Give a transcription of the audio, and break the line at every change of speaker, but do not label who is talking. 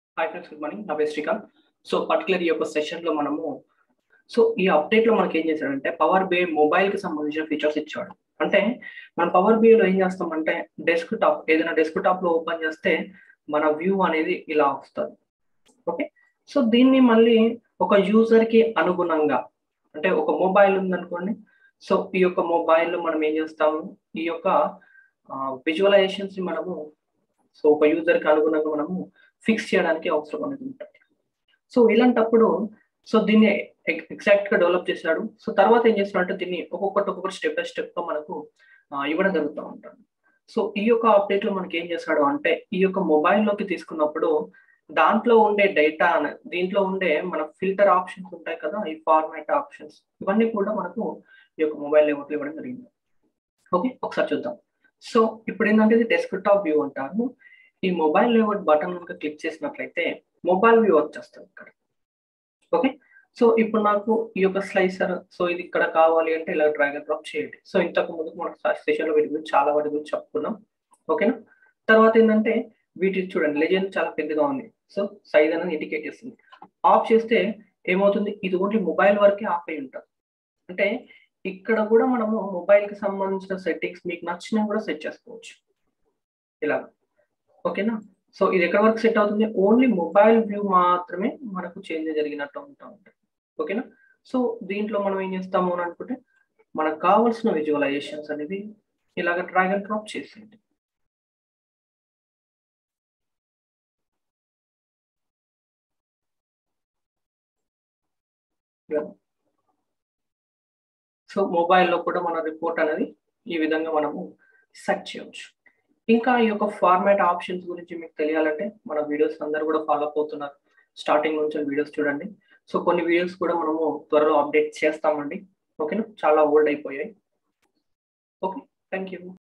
hi friends good morning నా పేరు Srikanth so particular ఈ యొక్క సెషన్ లో మనము సో ఈ అప్డేట్ లో మనకి ఏం చేశాడంటే పవర్ బి మొబైల్ కి సంబంధించిన ఫీచర్స్ ఇచ్చాడు అంటే మన పవర్ లో ఏం చేస్తామంటే డెస్క్ టాప్ ఏదైనా డెస్క్ టాప్ లో ఓపెన్ చేస్తే మన వ్యూ అనేది ఇలా వస్తుంది ఓకే సో దీన్ని మళ్ళీ ఒక యూజర్ కి అనుగుణంగా అంటే ఒక మొబైల్ ఉందనుకోండి సో ఈ యొక్క మొబైల్లో మనం ఏం చేస్తాము ఈ యొక్క విజువలైజేషన్స్ ని మనము సో ఒక యూజర్ కి అనుగుణంగా మనము ఫిక్స్ చేయడానికి అవసరం అనేది ఉంటుంది సో ఇలాంటప్పుడు సో దీన్ని ఎగ్జాక్ట్ గా డెవలప్ చేశాడు సో తర్వాత ఏం చేస్తున్నాడంటే దీన్ని ఒక్కొక్కటి ఒక్కొక్కటి స్టెప్ బై స్టెప్ గా మనకు ఇవ్వడం జరుగుతూ ఉంటుంది సో ఈ యొక్క అప్డేట్ లో మనకి ఏం చేస్తాడు అంటే ఈ యొక్క మొబైల్లోకి తీసుకున్నప్పుడు దాంట్లో ఉండే డేటా దీంట్లో ఉండే మన ఫిల్టర్ ఆప్షన్స్ ఉంటాయి కదా ఈ ఫార్మాట్ ఆప్షన్స్ ఇవన్నీ కూడా మనకు ఈ యొక్క మొబైల్ లేఅవుట్లో ఇవ్వడం జరిగింది ఓకే ఒకసారి చూద్దాం సో ఇప్పుడు ఏంటంటే ఇది డెస్క్ టాప్ వ్యూ అంటారు ఈ మొబైల్ లేఅవుట్ బటన్ కనుక క్లిక్ చేసినట్లయితే మొబైల్ వ్యూ వచ్చేస్తుంది ఇక్కడ ఓకే సో ఇప్పుడు నాకు ఈ యొక్క స్లైసర్ సో ఇది ఇక్కడ కావాలి అంటే ఇలా డ్రాగ్ అండ్ డ్రాప్ చేయండి సో ఇంతకు ముందు మనం సెషన్లో వీటి గురించి చాలా వాటి గురించి చెప్పుకున్నాం ఓకేనా తర్వాత ఏంటంటే వీటి చూడండి లెజెండ్ చాలా పెద్దగా ఉంది సో సైజ్ అనేది ఇండికేట్ చేస్తుంది ఆఫ్ చేస్తే ఏమవుతుంది ఇది ఓన్లీ మొబైల్ వరకే ఆఫ్ అయి ఉంటుంది అంటే ఇక్కడ కూడా మనము మొబైల్ కి సంబంధించిన సెట్టింగ్స్ మీకు నచ్చినవి కూడా సెట్ చేసుకోవచ్చు ఇలా ఓకేనా సో ఇది ఎక్కడ వరకు సెట్ అవుతుంది ఓన్లీ మొబైల్ వ్యూ మాత్రమే మనకు చేంజ్ జరిగినట్టు ఉంటా ఉంటుంది ఓకేనా సో దీంట్లో మనం ఏం చేస్తాము అని అనుకుంటే మనకు కావాల్సిన విజువలైజేషన్స్ అనేది ఇలాగ డ్రాగ్ అండ్ డ్రాప్ చేసేయండి సో మొబైల్లో కూడా మన రిపోర్ట్ అనేది ఈ విధంగా మనము సెట్ చేయవచ్చు ఇంకా ఈ యొక్క ఫార్మాట్ ఆప్షన్స్ గురించి మీకు తెలియాలంటే మన వీడియోస్ అందరు కూడా ఫాలో అప్ అవుతున్నారు స్టార్టింగ్ నుంచి వీడియోస్ చూడండి సో కొన్ని వీడియోస్ కూడా మనము త్వరలో అప్డేట్ చేస్తామండి ఓకేనా చాలా ఓల్డ్ అయిపోయాయి ఓకే థ్యాంక్ యూ